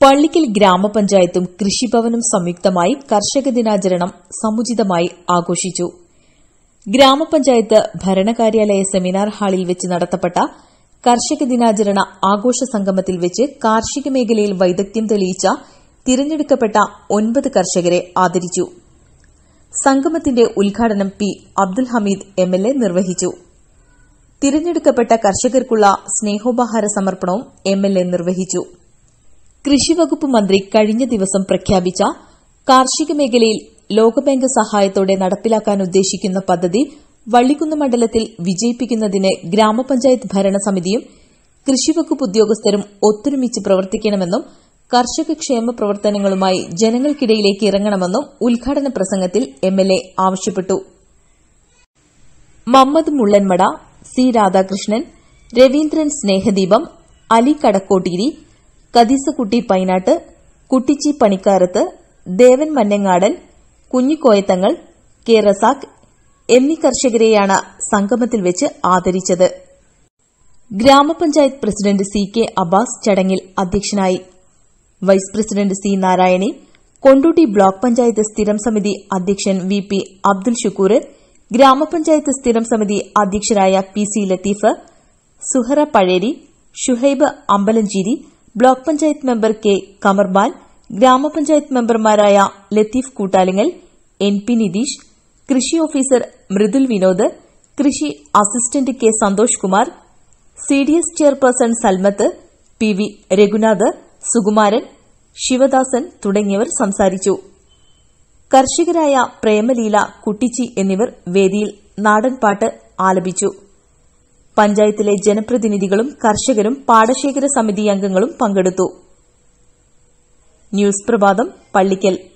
പള്ളിക്കൽ ഗ്രാമപഞ്ചായത്തും കൃഷിഭവനും സംയുക്തമായി കർഷക ദിനാചരണം സമുചിതമായി ആഘോഷിച്ചു ഗ്രാമപഞ്ചായത്ത് ഭരണകാര്യാലയ സെമിനാർ ഹാളിൽ വെച്ച് നടത്തപ്പെട്ട കർഷക ദിനാചരണ ആഘോഷ സംഗമത്തിൽ വെച്ച് കാർഷിക മേഖലയിൽ വൈദഗ്ധ്യം തെളിയിച്ച തിരഞ്ഞെടുക്കപ്പെട്ട ഒൻപത് കർഷകരെ ആദരിച്ചു സംഗമത്തിന്റെ ഉദ്ഘാടനം പി അബ്ദുൽ ഹമീദ് എംഎൽഎ നിർവഹിച്ചു തിരഞ്ഞെടുക്കപ്പെട്ട കർഷകർക്കുള്ള സ്നേഹോപഹാര സമർപ്പണവും എംഎൽഎ നിർവഹിച്ചു കൃഷിവകുപ്പ് മന്ത്രി കഴിഞ്ഞ ദിവസം പ്രഖ്യാപിച്ച കാർഷിക മേഖലയിൽ ലോകബാങ്ക് സഹായത്തോടെ നടപ്പിലാക്കാൻ ഉദ്ദേശിക്കുന്ന പദ്ധതി വള്ളിക്കുന്ന് മണ്ഡലത്തിൽ വിജയിപ്പിക്കുന്നതിന് ഗ്രാമപഞ്ചായത്ത് ഭരണസമിതിയും കൃഷിവകുപ്പ് ഉദ്യോഗസ്ഥരും ഒത്തൊരുമിച്ച് പ്രവർത്തിക്കണമെന്നും കർഷക ക്ഷേമ പ്രവർത്തനങ്ങളുമായി ജനങ്ങൾക്കിടയിലേക്ക് ഇറങ്ങണമെന്നും ഉദ്ഘാടന പ്രസംഗത്തിൽ എംഎൽഎ ആവശ്യപ്പെട്ടു മമ്മദ് മുള്ളൻമട സി രാധാകൃഷ്ണൻ രവീന്ദ്രൻ സ്നേഹദീപം അലി കടക്കോട്ടീരി കദീസക്കുട്ടി പൈനാട്ട് കുട്ടിച്ചി പണിക്കാരത്ത് ദേവൻ മന്നങ്ങാടൻ കുഞ്ഞിക്കോയത്തങ്ങൾ കെ റസാഖ് എന്നീ കർഷകരെയാണ് സംഗമത്തിൽ വെച്ച് ആദരിച്ചത് ഗ്രാമപഞ്ചായത്ത് പ്രസിഡന്റ് സി കെ അബ്ബാസ് ചടങ്ങിൽ അധ്യക്ഷനായി vice president C Narayani Kondotty block panchayat സ്ഥിരം സമിതി അധ്യക്ഷൻ വി പി അബ്ദുൽ ഷുക്കൂർ ഗ്രാമപഞ്ചായത്ത് സ്ഥിരം സമിതി അധ്യക്ഷരായ P C Latheef Suhara Pazheri Shuhaib Ambalancheri block panchayat member K Kamarban ഗ്രാമപഞ്ചായത്ത് മെമ്പർമാരായ ലത്തീഫ് കൂട്ടാലിങ്ങൽ എൻ പി നിതീഷ് കൃഷി ഓഫീസർ മൃദുൽ വിനോദ് കൃഷി assistant K Santhosh Kumar C D S chairperson Salmath P V Raghunath Sukumaran Sivadasan തുടങ്ങിയവർ സംസാരിച്ചു കർഷകരായ പ്രേമലീല കുട്ടിച്ചി എന്നിവർ വേദിയിൽ നാടൻപാട്ട് ആലപിച്ചു പഞ്ചായത്തിലെ ജനപ്രതിനിധികളും കർഷകരും പാടശേഖര സമിതി അംഗങ്ങളും പങ്കെടുത്തു ന്യൂസ് പ്രഭാതം പള്ളിക്കൽ